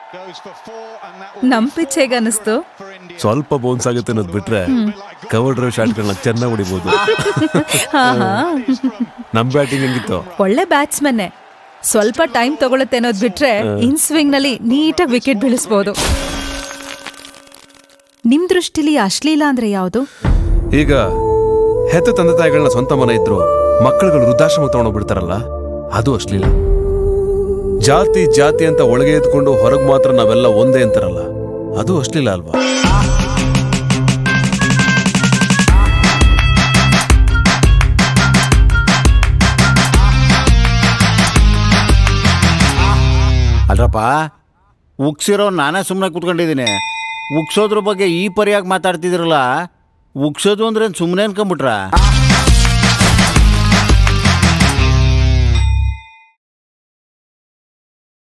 ನಮ್ ಪಿಚ್ ಹೇಗ ಅನಿಸ್ತು ಸ್ವಲ್ಪ ಬೌನ್ಸ್ ಆಗುತ್ತೆ ಅನ್ನೋದು ಬಿಟ್ರೆ ಕವರ್ ಡ್ರೈವ್ ಶಾಟ್ಗಳನ್ನ ಚೆನ್ನಾಗಿ ಹೊಡಿಬೋದು ಹಾ ಹಾ ನಮ್ ಬ್ಯಾಟಿಂಗ್ ಹೆಂಗಿತ್ತು ಒಳ್ಳೆ ಬ್ಯಾಟ್ಸ್ಮನ್ನೇ ಸ್ವಲ್ಪ ಟೈಮ್ ತಗೊಳುತ್ತೆ ಅನ್ನೋದ್ ಬಿಟ್ರೆ ಇನ್ ಸ್ವಿಂಗ್ ನಲ್ಲಿ ನೀಟಾಗಿ ವಿಕೆಟ್ ಬೀಳಿಸ್ಬೋದು ನಿಮ್ ದೃಷ್ಟಿಲಿ ಅಶ್ಲೀಲ ಅಂದ್ರೆ ಯಾವುದು ಈಗ ಹೆತ್ತ ತಂದೆ ತಾಯಿಗಳನ್ನ ಸ್ವಂತ ಮನೆ ಇದ್ರು ಮಕ್ಕಳುಗಳು ವೃದ್ಧಾಶ್ರಮ ತಗೊಂಡೋಗ್ಬಿಡ್ತಾರಲ್ಲ ಅದು ಅಶ್ಲೀಲ ಜಾತಿ ಜಾತಿ ಅಂತ ಒಳಗೆ ಎತ್ಕೊಂಡು ಹೊರಗ್ ಮಾತ್ರ ನಾವೆಲ್ಲ ಒಂದೇ ಅಂತಾರಲ್ಲ ಅದು ಅಶ್ಲೀಲ ಅಲ್ವಾ ಅಲ್ರಪ್ಪ ಉಗ್ಸಿರೋ ನಾನೇ ಸುಮ್ಮನೆ ಕೂತ್ಕೊಂಡಿದ್ದೀನಿ ಉಗ್ಸೋದ್ರ ಬಗ್ಗೆ ಈ ಪರಿಯಾಗಿ ಮಾತಾಡ್ತಿದಿರಲ್ಲ ಉಗ್ಸೋದು ಅಂದ್ರೆ ಸುಮ್ಮನೆ ಅನ್ಕೊಂಬಿಟ್ರ